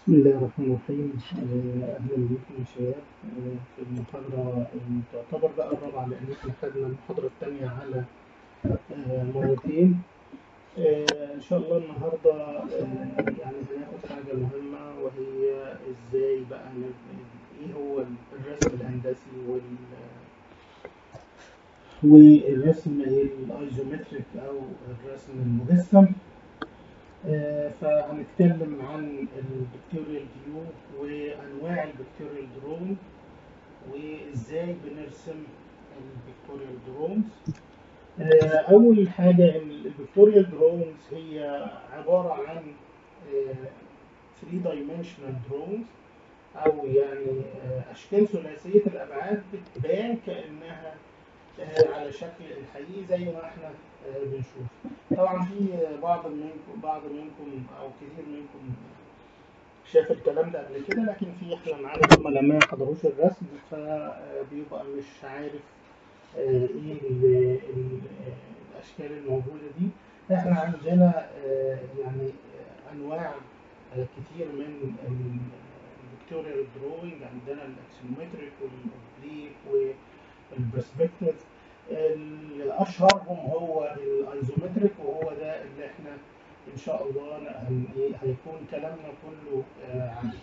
بسم الله الرحمن الرحيم آه، أهلا بكم يا شباب آه، في المحاضرة اللي تعتبر بقى الرابعة لأن احنا خدنا المحاضرة التانية على آه، مرتين آه، إن شاء الله النهاردة آه، يعني هناخد حاجة مهمة وهي إزاي بقى ن- إيه هو الرسم الهندسي وال والرسم الايزومتريك او الرسم المجسم آه، فهنتكلم عن البكتيريال فيو وانواع البكتيريال درون وازاي بنرسم البكتيريال درونز اول حاجه ان البكتيريال درونز هي عباره عن 3 دايمنشنال درونز او يعني آه، اشكال ثلاثيه الابعاد بتبان كانها آه، على شكل الحقيقي زي ما احنا آه، بنشوف طبعا في بعض منكم بعض منكم او كثير منكم شاف الكلام ده قبل كده لكن في احنا معانا زملاء ما حضروش الرسم فبيبقى مش عارف آه، ايه ال- ال- الاشكال الموجوده دي احنا عندنا آه، يعني آه، انواع آه، كتير من الفيكتوريال دروينج عندنا الاكسيومتريك والاوبليك والبرسبكتيف اشهرهم هو الايزومتريك وهو ده اللي احنا ان شاء الله هن- إيه، هيكون كلامنا كله آه، عليه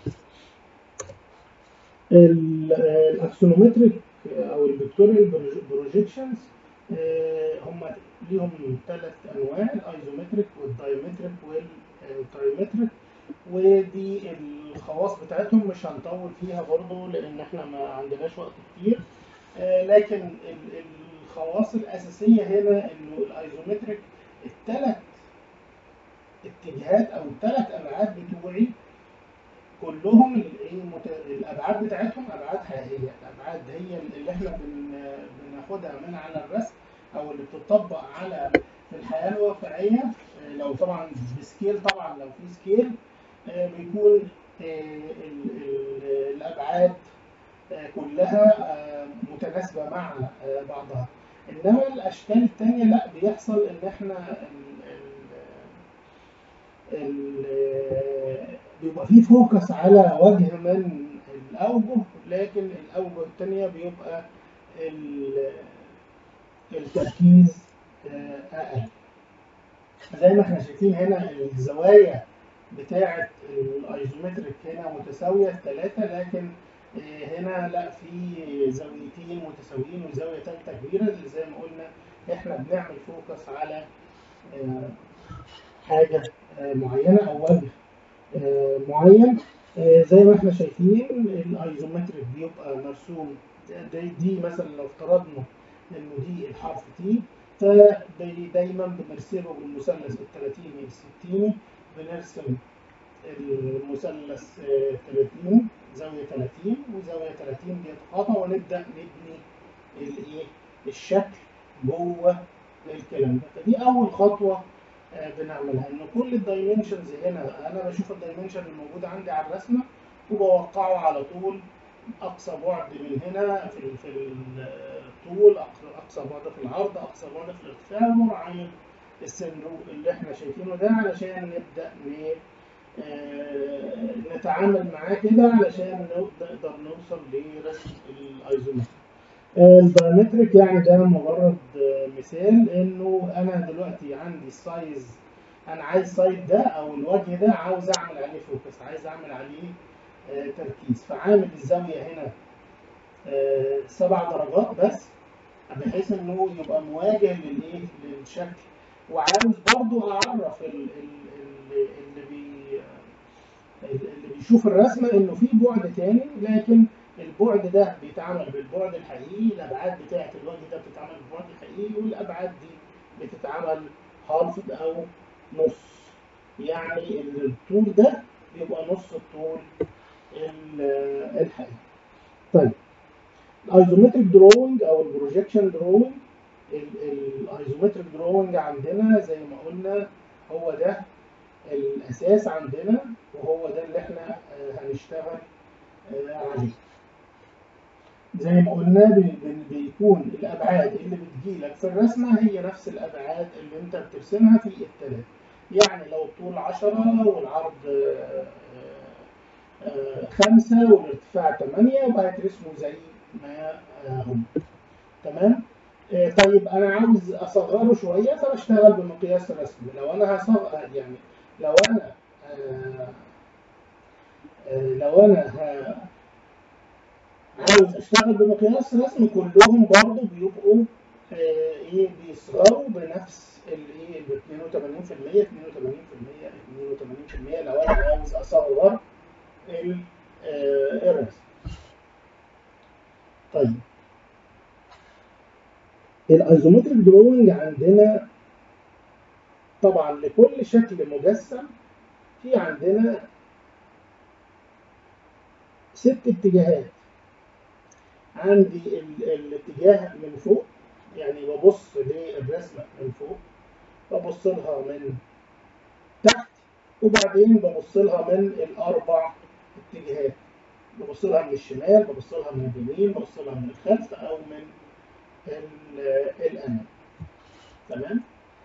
ال- آه، الاكسونومتريك او الفيكتوريال بروجيكشنز هم ليهم ثلاث انواع الايزومتريك والدايمتريك والترايمتريك ودي الخواص بتاعتهم مش هنطول فيها برضو لان احنا ما عندناش وقت كتير آه، لكن ال- الخواص الاساسيه هنا انه الايزومتريك الثلاث اتجاهات او الثلاث ابعاد بتوعي كلهم ال- إيه مت- الابعاد بتاعتهم ابعاد حقيقيه الابعاد هي اللي احنا بن بناخدها من على الرسم او اللي بتطبق على في الحياه الواقعيه آه، لو طبعا بسكيل طبعا لو في سكيل آه، بيكون آه، ال- ال- الابعاد آه، كلها آه، متناسبه مع آه، بعضها انما الاشكال الثانيه لا بيحصل ان احنا ال- ال- ال- بيبقى في فوكس على وجه من الاوجه لكن الاوجه الثانيه بيبقى ال- التركيز آه، اقل زي ما احنا شايفين هنا الزوايا بتاعه الايزومتريك هنا متساويه الثلاثه لكن آه، هنا لا في زاويتين متساويين وزاويه ثالثه كبيره اللي زي ما قلنا احنا بنعمل فوكس على آه، حاجه آه، معينه او وجه آه، معين آه، زي ما احنا شايفين الايزومتريك بيبقى مرسوم دي, دي مثلا لو افترضنا انه دي الحرف تي فدايما بنرسمه بالمثلث الثلاثيني الستيني بنرسم المثلث آه، 30 زاويه 30 وزاويه 30 بيتقاطع ونبدا نبني الايه الشكل جوه الكلام ده فدي اول خطوه آه، بنعملها ان كل الدايمنشنز هنا انا بشوف الدايمنشن الموجود عندي على الرسمه وبوقعه على طول اقصى بعد من هنا في ال- في الطول أقصى- اقصى بعد في العرض اقصى بعد في الارتفاع مراعيه الصندوق اللي احنا شايفينه ده علشان نبدا ن آه، نتعامل معاه كده علشان نقدر نوصل لرسم الايزومتريك البايومتريك يعني ده مجرد آه، مثال انه انا دلوقتي عندي السايز انا عايز السايد ده او الوجه ده عاوز اعمل عليه فوكس عايز اعمل عليه آه، تركيز فعامل الزاويه هنا آه، سبع درجات بس بحيث انه يبقى مواجه للايه للشكل وعاوز برضو اعرف ال- ال- ال- اللي بي اللي بيشوف الرسمه انه في بعد تاني لكن البعد ده بيتعامل بالبعد الحقيقي الابعاد بتاعه الوجه ده بتتعامل بالبعد الحقيقي والابعاد دي بتتعامل هالفد او نص يعني الطول ده بيبقى نص الطول ال- الحقيقي طيب الايزومتريك دروينج او البروجيكشن دروينج الايزومتريك دروينج عندنا زي ما قلنا هو ده الاساس عندنا وهو ده اللي احنا آه، هنشتغل آه، عليه زي ما قلنا بي- بي- بيكون الابعاد اللي بتجيلك في الرسمه هي نفس الابعاد اللي انت بترسمها في الثلاث يعني لو الطول 10 والعرض آه، خمسة والارتفاع تمانية يبقى هيترسموا زي ما هم تمام آه، طيب انا عاوز اصغره شويه فبشتغل بمقياس رسمي لو انا هصغر يعني لو انا آه، آه، لو انا ه- عاوز اشتغل بمقياس رسمي كلهم برضو بيبقوا آه، ايه بيصغروا بنفس الايه ب 82% 82% 82% لو انا عاوز اصغر ال- آه، الرسم طيب الايزومتريك دروينج عندنا طبعا لكل شكل مجسم في عندنا ست اتجاهات عندي ال- الاتجاه من فوق يعني ببص للرسمة من فوق ببص لها من تحت وبعدين ببص لها من الأربع اتجاهات ببص لها من الشمال ببص لها من اليمين ببص لها من الخلف أو من ال- الأمام تمام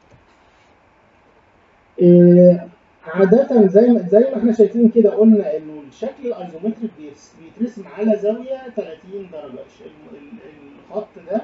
إيه، عادة زي ما زي ما احنا شايفين كده قلنا انه الشكل الايزومتريك بيرس- بيترسم على زاوية 30 درجة ال- ال- الخط ده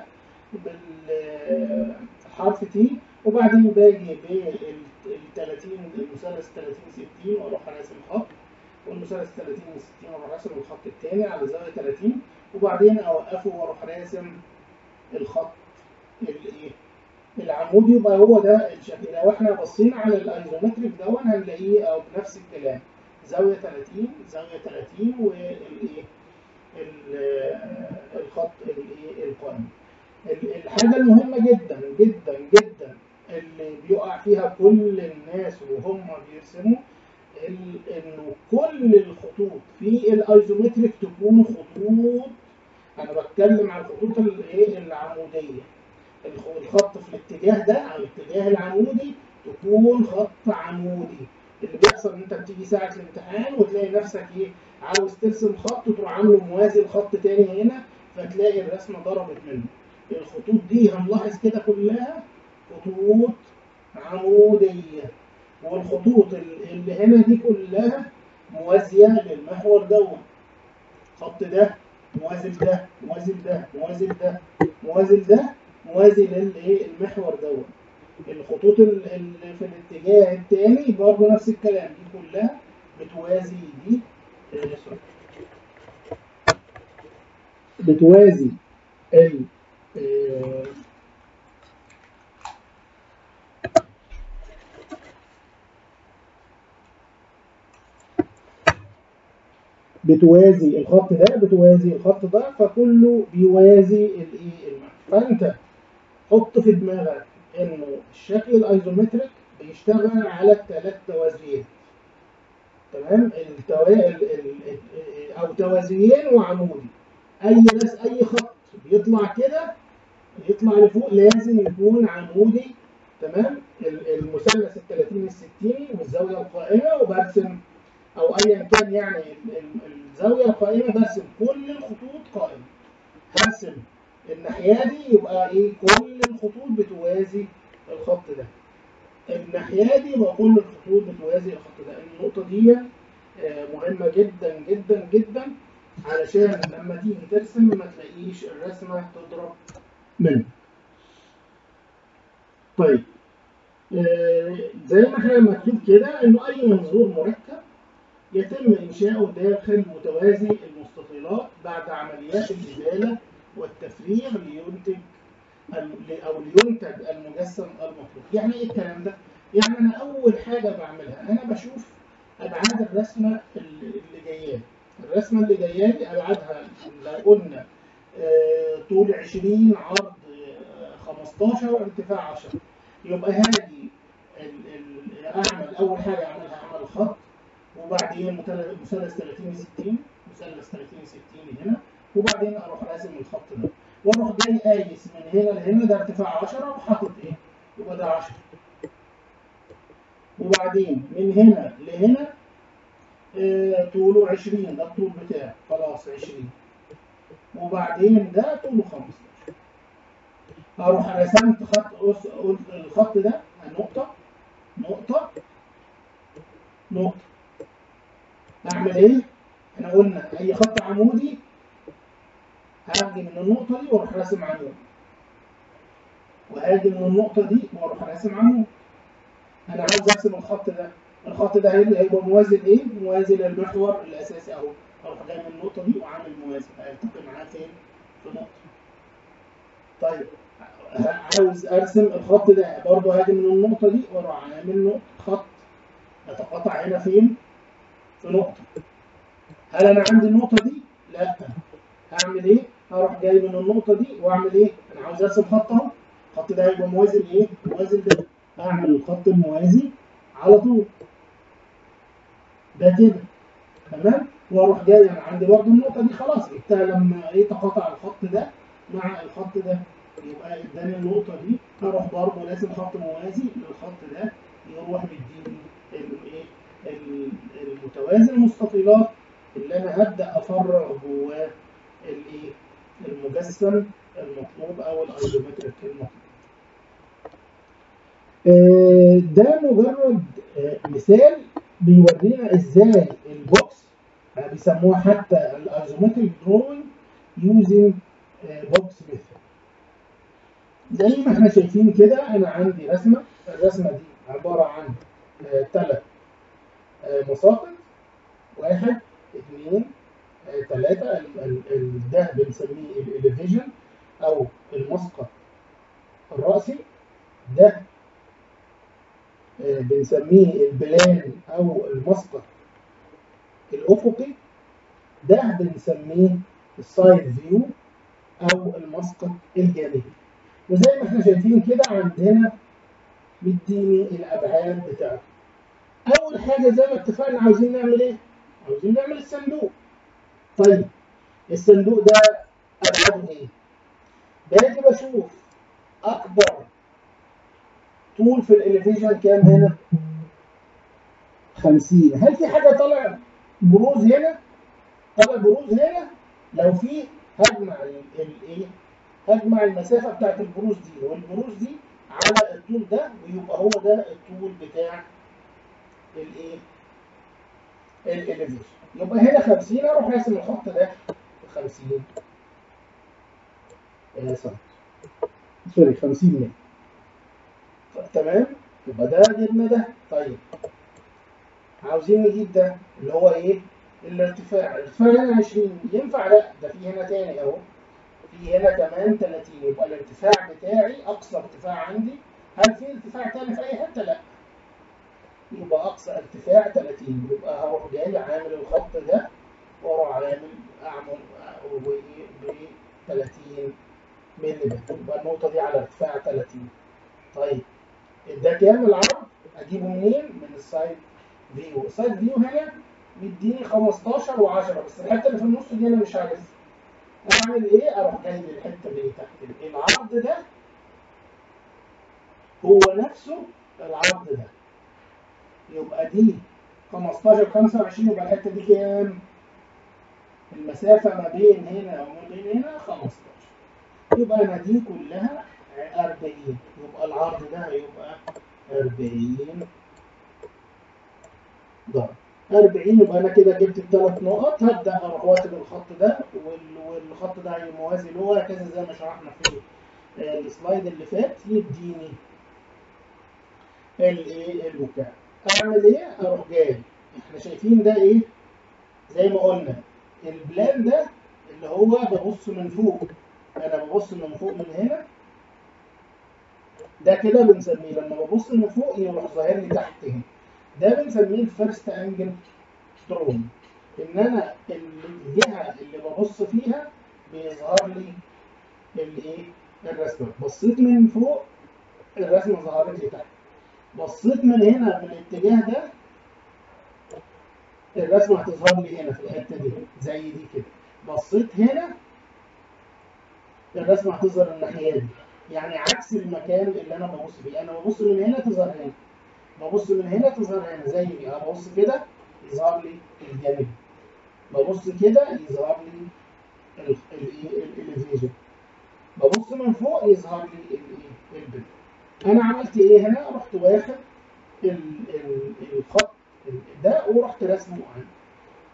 بالحرف تي وبعدين باجي بال 30 المثلث 30 60 واروح راسم خط والمثلث 30 60 واروح راسم الخط الثاني على زاوية 30 وبعدين اوقفه واروح راسم الخط الايه العمود يبقى هو ده الشكل لو احنا بصينا على الايزومتريك دون هنلاقيه او بنفس الكلام زاويه 30 زاويه 30 والايه ال- الخط الايه القائم ال- الحاجه المهمه جدا جدا جدا اللي بيقع فيها كل الناس وهم بيرسموا ال- انه كل الخطوط في الايزومتريك تكون خطوط انا بتكلم عن الخطوط الايه العموديه الخ- الخط في الاتجاه ده او الاتجاه العمودي تكون خط عمودي اللي بيحصل ان انت بتيجي ساعه الامتحان وتلاقي نفسك ايه عاوز ترسم خط وتروح عامله موازي لخط تاني هنا فتلاقي الرسمه ضربت منه الخطوط دي هنلاحظ كده كلها خطوط عموديه والخطوط ال- اللي هنا دي كلها موازيه للمحور دوت الخط ده موازي لده موازي لده موازي لده موازي لده موازي للايه المحور دوت الخطوط ال- اللي في الاتجاه الثاني برضه نفس الكلام دي كلها بتوازي دي آه، سوري. بتوازي ال آه، بتوازي الخط ده بتوازي الخط ده فكله بيوازي الايه المحور فانت حط في دماغك انه الشكل الايزومتريك بيشتغل على الثلاث توازيين تمام التوا... ال... ال... ال- او توازيين وعمودي اي رس اي خط بيطلع كده يطلع لفوق لازم يكون عمودي تمام ال- المثلث ال 30 الستيني والزاويه القائمه وبرسم او ايا كان يعني ال- ال- الزاويه القائمه برسم كل الخطوط قائمه هرسم الناحيه دي يبقى ايه كل الخطوط بتوازي الخط ده الناحيه دي يبقى كل الخطوط بتوازي الخط ده النقطه دي آه، مهمه جدا جدا جدا علشان لما تيجي ترسم ما تلاقيش الرسمه تضرب منه طيب آه، زي ما احنا مكتوب كده انه اي منظور مركب يتم انشاؤه داخل متوازي المستطيلات بعد عمليات الازاله والتفريغ لينتج ال- او لينتج المجسم المطلوب يعني ايه الكلام ده يعني انا اول حاجه بعملها انا بشوف ابعاد الرسمه اللي اللي جايه لي. الرسمه اللي جايه لي ابعادها لو قلنا آه، طول 20 عرض آه، 15 وارتفاع 10 يبقى هاجي ال- ال- اعمل اول حاجه اعملها اعمل خط وبعدين مثلث مثلث 30 60 مثلث 30 60 هنا وبعدين اروح راسم الخط ده واروح جاي قايس من هنا لهنا ده ارتفاع 10 وحاطط ايه؟ يبقى ده 10 وبعدين من هنا لهنا آه، طوله 20 ده الطول بتاعه خلاص 20 وبعدين ده طوله 15 اروح رسمت خط قلت قلت الخط ده نقطة نقطة نقطة اعمل ايه؟ احنا قلنا اي خط عمودي هاجي من النقطه دي واروح راسم عمود وهاجي من النقطه دي واروح راسم عمود انا عاوز ارسم الخط ده الخط ده هيبقى هيبقى موازي لايه؟ موازي للمحور الاساسي اهو اروح جاي من النقطه دي وعامل موازي هيلتقي معاه فين؟ في نقطه طيب عاوز ارسم الخط ده برضه هاجي من النقطه دي واروح عامل نقطه خط يتقاطع هنا فين؟ في نقطه هل انا عندي النقطه دي؟ لا هعمل ايه؟ هروح جاي من النقطه دي واعمل ايه؟ انا عاوز ارسم خط اهو الخط ده هيبقى موازي لايه؟ موازي لده اعمل الخط الموازي على طول ده كده تمام واروح جاي انا عندي برضه النقطه دي خلاص جبتها لما ايه تقاطع الخط ده مع الخط ده يبقى قدامي النقطه دي هروح برضه لازم خط موازي للخط ده يروح مديني الايه المتوازي المستطيلات اللي انا هبدا افرع جواه الايه المجسم المطلوب او الايزومتريك المطلوب ده مجرد مثال بيورينا ازاي البوكس بيسموها حتى الايزومتريك دروينج يوزنج بوكس ميثود زي ما احنا شايفين كده انا عندي رسمه الرسمه دي عباره عن ثلاث مساقط واحد اثنين ثلاثة ده بنسميه الاليفيجن او المسقط الرأسي ده بنسميه البلان او المسقط الافقي ده بنسميه السايد فيو او المسقط الجانبي وزي ما احنا شايفين كده عندنا مديني الابعاد بتاعته اول حاجه زي ما اتفقنا عاوزين نعمل ايه عاوزين نعمل الصندوق طيب الصندوق ده ابعاده ايه باجي بشوف اكبر طول في الاليفيشن كام هنا 50 هل في حاجه طالع بروز هنا طالع بروز هنا لو في هجمع الايه هجمع المسافه بتاعت البروز دي والبروز دي على الطول ده ويبقى هو ده الطول بتاع الايه الاليفيشن يبقى هنا 50 اروح راسم الخط ده 50 آه سم سوري 50 متر تمام يبقى ده جبنا ده طيب عاوزين نجيب ده اللي هو ايه الارتفاع الارتفاع هنا 20 ينفع لا ده في هنا تاني اهو في هنا كمان 30 يبقى الارتفاع بتاعي اقصى ارتفاع عندي هل في ارتفاع تاني في اي حته لا يبقى اقصى ارتفاع 30 يبقى هروح جاي عامل الخط ده واروح عامل اعمل ب 30 مللي يبقى النقطه دي على ارتفاع 30 طيب ده كام العرض اجيبه منين من السايد فيو السايد فيو هنا مديني 15 و10 بس الحته اللي في النص دي انا مش عارفها اعمل ايه اروح جاي للحته اللي تحت العرض ده هو نفسه العرض ده يبقى دي 15 25 يبقى الحته دي كام المسافه ما بين هنا وما بين هنا 15 يبقى انا دي كلها 40 يبقى العرض ده هيبقى 40 ضرب 40 يبقى انا كده جبت الثلاث نقط هبدا اروح واخد الخط ده والخط ده هيبقى موازي له وهكذا زي ما شرحنا في السلايد اللي فات يديني الايه البتاع اعمل ايه؟ اروح جاي احنا شايفين ده ايه؟ زي ما قلنا البلان ده اللي هو ببص من فوق انا ببص من فوق من هنا ده كده بنسميه لما ببص من فوق يروح ظاهر لي تحت هنا ده بنسميه الفيرست انجل درون ان انا الجهه اللي ببص فيها بيظهر لي الايه الرسمه بصيت من فوق الرسمه ظهرت لي تحت بصيت من هنا في الاتجاه ده الرسمه هتظهر لي هنا في الحته دي زي دي كده بصيت هنا الرسمه هتظهر الناحيه دي يعني عكس المكان اللي انا ببص فيه انا ببص من هنا تظهر هنا ببص من هنا تظهر هنا زي دي انا ببص كده يظهر لي الجانب ببص كده يظهر لي الايه الاليفيشن ببص من فوق يظهر لي الايه البيت انا عملت ايه هنا رحت واخد الخط ده ورحت رسمه عندي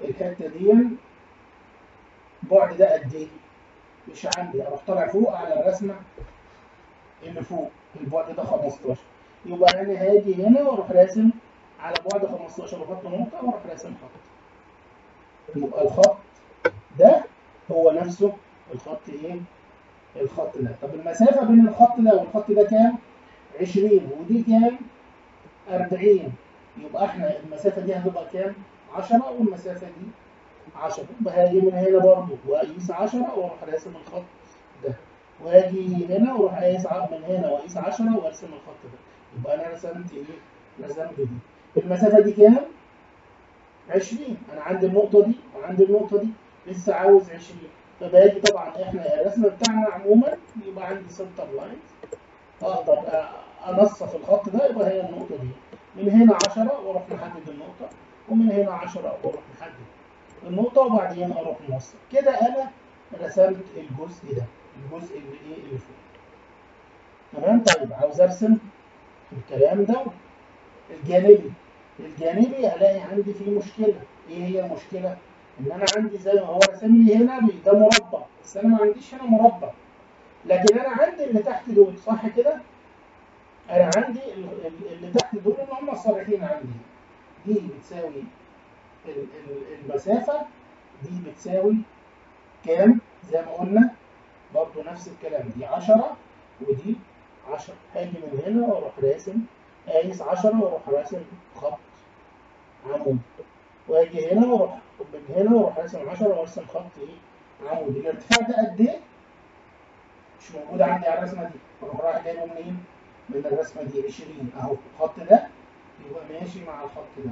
الحته دي البعد ده قد ايه مش عندي اروح طالع فوق على الرسمه اللي فوق البعد ده 15 يبقى انا هاجي هنا واروح راسم على بعد 15 واحط نقطه واروح راسم خط يبقى الخط ده هو نفسه الخط ايه الخط ده طب المسافه بين الخط ده والخط ده كام 20 ودي كام 40 يبقى احنا المسافه دي هتبقى كام 10 والمسافه دي 10 يبقى هاجي من هنا برضه واقيس 10 واروح راسم الخط ده واجي هنا واروح قايس من هنا واقيس 10 وارسم الخط ده يبقى انا رسمت ايه؟ رسمت دي المسافه دي كام؟ 20 انا عندي النقطه دي وعندي النقطه دي لسه عاوز 20 فباجي طبعا احنا الرسم بتاعنا عموما يبقى عندي سنتر لاين اقدر انصف الخط ده يبقى هي النقطه دي من هنا 10 واروح محدد النقطه ومن هنا 10 واروح محدد النقطه وبعدين اروح موصل كده انا رسمت الجزء ده الجزء اللي ايه اللي فوق تمام طيب عاوز ارسم الكلام ده الجانبي الجانبي هلاقي عندي فيه مشكله ايه هي المشكله ان انا عندي زي ما هو رسم لي هنا ده مربع بس انا ما عنديش هنا مربع لكن انا عندي اللي تحت دول صح كده انا عندي اللي تحت دول ان هم صريحين عندي دي بتساوي المسافه دي بتساوي كام زي ما قلنا برضو نفس الكلام دي 10 ودي 10 هاجي من هنا واروح راسم قايس 10 واروح راسم خط عمود واجي هنا واروح من هنا واروح راسم 10 وارسم خط ايه عمودي الارتفاع ده قد ايه؟ مش موجود عندي على الرسمه دي اروح رايح جايبه منين؟ من الرسمه دي 20 اهو الخط ده يبقى ماشي مع الخط ده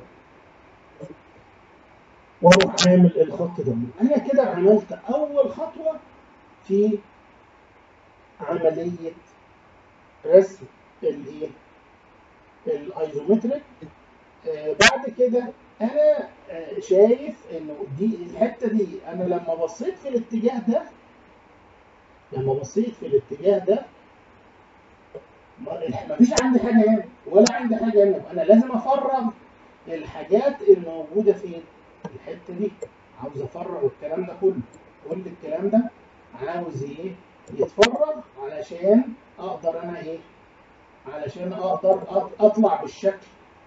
واروح عامل الخط ده انا كده عملت اول خطوه في عمليه رسم الايه الايزومتريك آه بعد كده انا آه شايف انه دي الحته دي انا لما بصيت في الاتجاه ده لما بصيت في الاتجاه ده ما فيش عندي حاجه هنا ولا عندي حاجه هنا انا لازم افرغ الحاجات الموجوده فين الحته دي عاوز افرغ الكلام ده كله كل الكلام ده عاوز ايه يتفرغ علشان اقدر انا ايه علشان اقدر اطلع بالشكل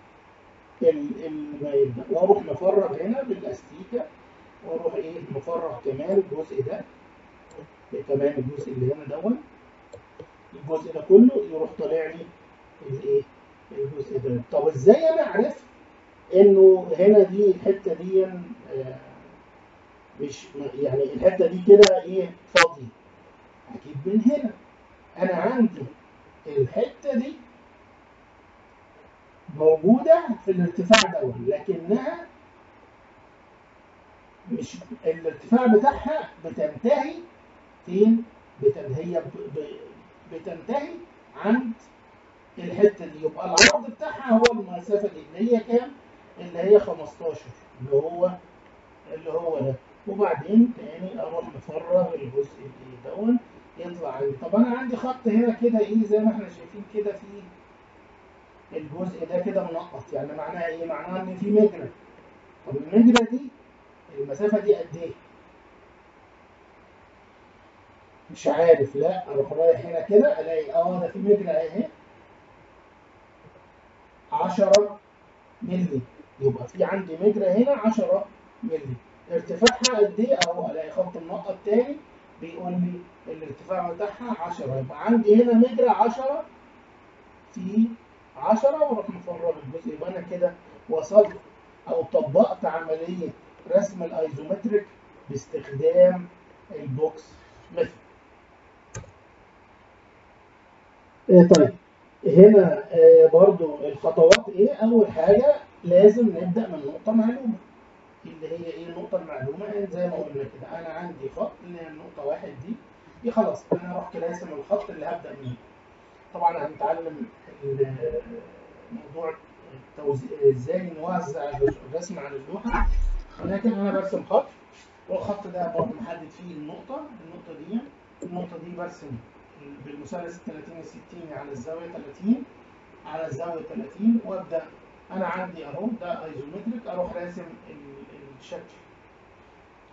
المايل ده واروح مفرغ هنا بالاستيكه واروح ايه مفرغ كمان الجزء ده كمان الجزء اللي هنا دون الجزء ده كله يروح طالع لي الايه الجزء ده طب ازاي انا عرفت انه هنا دي الحته دي آه مش يعني الحته دي كده ايه فاضيه اكيد من هنا انا عندي الحته دي موجوده في الارتفاع ده لكنها مش الارتفاع بتاعها بتنتهي فين؟ بتنتهي هي بتنتهي عند الحته دي يبقى العرض بتاعها هو المسافه دي اللي هي كام؟ اللي هي 15 اللي هو اللي هو ده وبعدين تاني اروح مفرغ الجزء اللي دون يطلع عندي طب انا عندي خط هنا كده ايه زي ما احنا شايفين كده في الجزء ده كده منقط يعني معناها ايه؟ معناها ان في مجرى طب المجرى دي المسافه دي قد ايه؟ مش عارف لا اروح رايح هنا كده الاقي اه ده في مجرى اهي 10 مللي يبقى في عندي مجرى هنا 10 مللي ارتفاعها قد ايه اهو الاقي خط منقط تاني بيقول لي الارتفاع بتاعها 10 يبقى عندي هنا مجرى 10 في 10 واروح مفرغ الجزء يبقى انا كده وصلت او طبقت عمليه رسم الايزومتريك باستخدام البوكس ميثود. إيه طيب هنا آه برضو الخطوات ايه؟ اول حاجه لازم نبدا من نقطه معلومه. اللي هي ايه النقطه المعلومه؟ يعني زي ما قلنا كده انا عندي خط اللي هي النقطه واحد دي دي خلاص انا رحت راسم الخط اللي هبدا منه. طبعا هنتعلم موضوع ازاي نوزع الرسم على اللوحه ولكن انا برسم خط والخط ده برضه محدد فيه النقطه النقطه دي النقطه دي برسم بالمثلث 30 60 على الزاويه 30 على الزاويه 30 وابدا انا عندي اهو ده ايزومتريك اروح راسم الشكل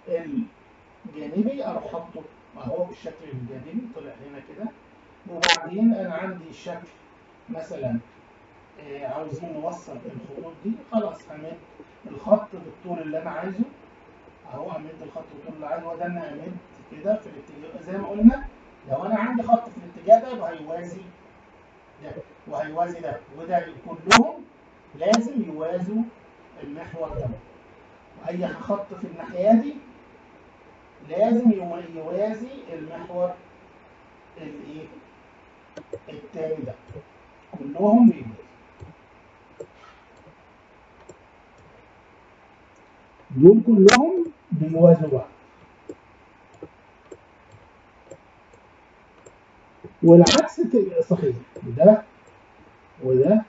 الجانبي اروح حاطه اهو بالشكل الجانبي طلع هنا كده وبعدين انا عندي الشكل مثلا آه، عاوزين نوصل الخطوط دي خلاص همد الخط بالطول اللي انا عايزه اهو امد الخط بالطول اللي عايزه وده انا امد كده في الاتجاه زي ما قلنا لو انا عندي خط في الاتجاه ده يبقى هيوازي ده وهيوازي ده وده كلهم لازم يوازوا المحور ده واي خط في الناحيه دي لازم يو- يوازي المحور الايه التاني ده كلهم بيوازوا دول كلهم بيوازوا بعض والعكس ت- صحيح ده وده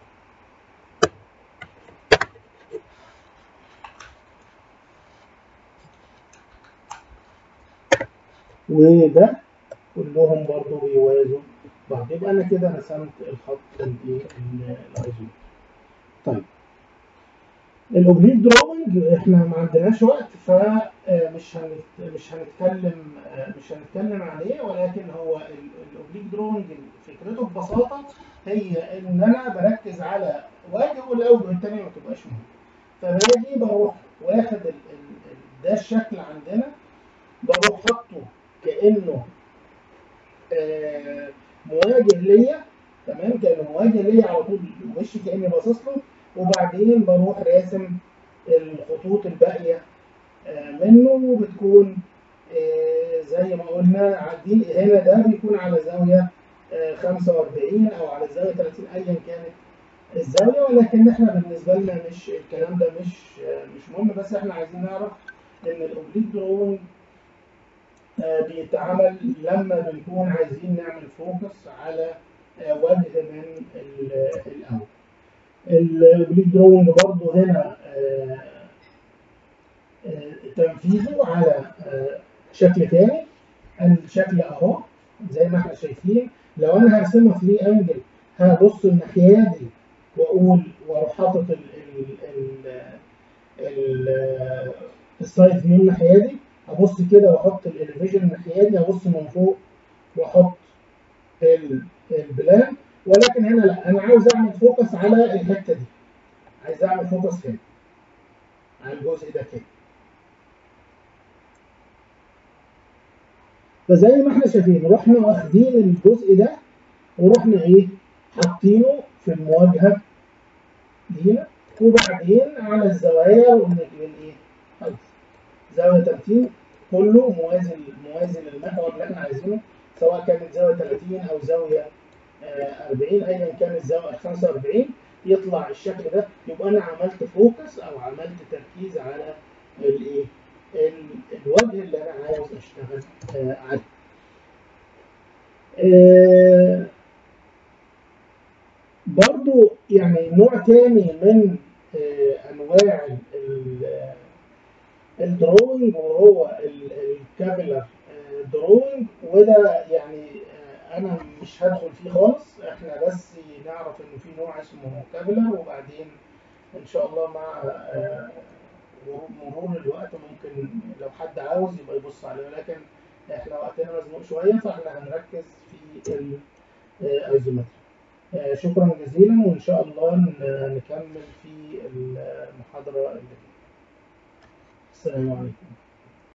وده كلهم برضو بيوازوا بعض يبقى انا كده رسمت الخط الايه ال- الايزومتري طيب الاوبليك دروينج احنا ما عندناش وقت فمش هنت... مش هنتكلم آه، مش هنتكلم عليه ولكن هو الاوبليك دروينج فكرته ببساطه هي ان انا بركز على واجب والاوجه الثانيه ما تبقاش مهمه فباجي بروح واخد ال... ال... ال- ده الشكل عندنا بروح حاطه كانه آه، مواجه ليا تمام كانه مواجه ليا على طول وشي كاني باصص له وبعدين بروح راسم الخطوط الباقيه آه، منه بتكون آه، زي ما قلنا عدين هنا ده بيكون على زاويه آه، 45 او على زاويه 30 ايا كانت الزاويه ولكن احنا بالنسبه لنا مش الكلام ده مش آه، مش مهم بس احنا عايزين نعرف ان الاوبليك دروينج آه، بيتعمل لما بنكون عايزين نعمل فوكس على آه، وجه من ال- الاول الاوبليك دروينج برضو هنا آه، آه، تنفيذه على آه، شكل تاني الشكل اهو زي ما احنا شايفين لو انا هرسمه 3 انجل هبص الناحيه دي واقول واروح حاطط ال ال ال ال السايد فيو الناحيه دي ابص كده واحط الاليفيجن الناحيه دي ابص من فوق واحط ال- البلان ولكن هنا لا انا عاوز اعمل فوكس على الحته دي عايز اعمل فوكس هنا على الجزء ده كده فزي ما احنا شايفين رحنا واخدين الجزء ده ورحنا ايه حاطينه في المواجهه هنا وبعدين على الزوايا ونجيب ايه خلاص زاويه 30 كله موازي موازي للمحور اللي احنا عايزينه سواء كانت زاويه 30 او زاويه آه، 40 ايا كان الزاويه 45 يطلع الشكل ده يبقى انا عملت فوكس او عملت تركيز على الايه ال- الوجه اللي انا عاوز اشتغل آه، عليه آه، برضو يعني نوع تاني من آه، انواع ال- ال- الدروينج وهو الكابيلر دروينج وده يعني آه، انا مش هدخل فيه خالص احنا بس نعرف ان في نوع اسمه كابيلر وبعدين ان شاء الله مع آه، مرور الوقت ممكن لو حد عاوز يبقى يبص عليه ولكن احنا وقتنا مزنوق شويه فاحنا هنركز في الايزومتري آه، شكرا جزيلا وان شاء الله ن- نكمل في المحاضره اللي جايه السلام عليكم